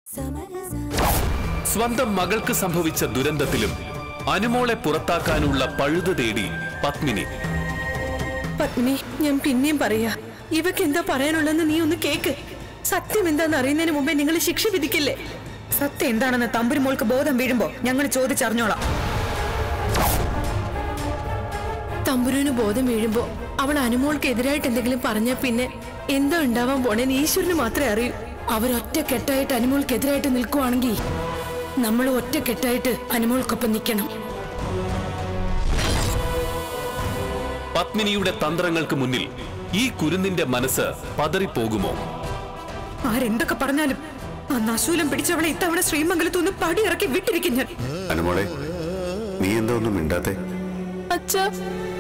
സ്വന്തം മകൾക്ക് സംഭവിച്ച ദുരന്തത്തിലും അനുമോളെ പുറത്താക്കാനുള്ള പഴുത് തേടി പത്മിനി പത്മിനി ഞാൻ പിന്നെയും പറയാ ഇവക്ക് എന്താ പറയാനുള്ളതെന്ന് നീ ഒന്ന് കേക്ക് സത്യം എന്താന്ന് അറിയുന്നതിന് മുമ്പേ നിങ്ങൾ ശിക്ഷ വിധിക്കില്ലേ സത്യം എന്താണെന്ന് തമ്പുരു മോൾക്ക് ബോധം വീഴുമ്പോ ഞങ്ങൾ ചോദിച്ചറിഞ്ഞോളാം തമ്പുരുവിന് ബോധം വീഴുമ്പോ അവൾ അനുമോൾക്ക് എതിരായിട്ട് എന്തെങ്കിലും പറഞ്ഞാ പിന്നെ എന്താ ഉണ്ടാവാൻ പോണേന്ന് ഈശ്വരന് മാത്രമേ അറിയൂ അവരൊറ്റ കെട്ടായിട്ട് അനുമോൾക്കെതിരായിട്ട് നിൽക്കുവാണെങ്കിൽ നമ്മൾ ഒറ്റ കെട്ടായിട്ട് അനുമോൾക്കൊപ്പം നിൽക്കണം പത്മിനിയുടെ തന്ത്രങ്ങൾക്ക് മുന്നിൽ ഈ കുരുന്നിന്റെ മനസ്സ് പതറിപ്പോകുമോ ആരെന്തൊക്കെ പറഞ്ഞാലും ആ നശൂലം പിടിച്ചവളെ ഇത്തവണ ശ്രീമംഗലത്തുനിന്ന് പടിയിറക്കി വിട്ടിരിക്കും ഞാൻ അനുമോളെ നീ എന്താ ഒന്നും മിണ്ടാത്തെ അച്ഛാ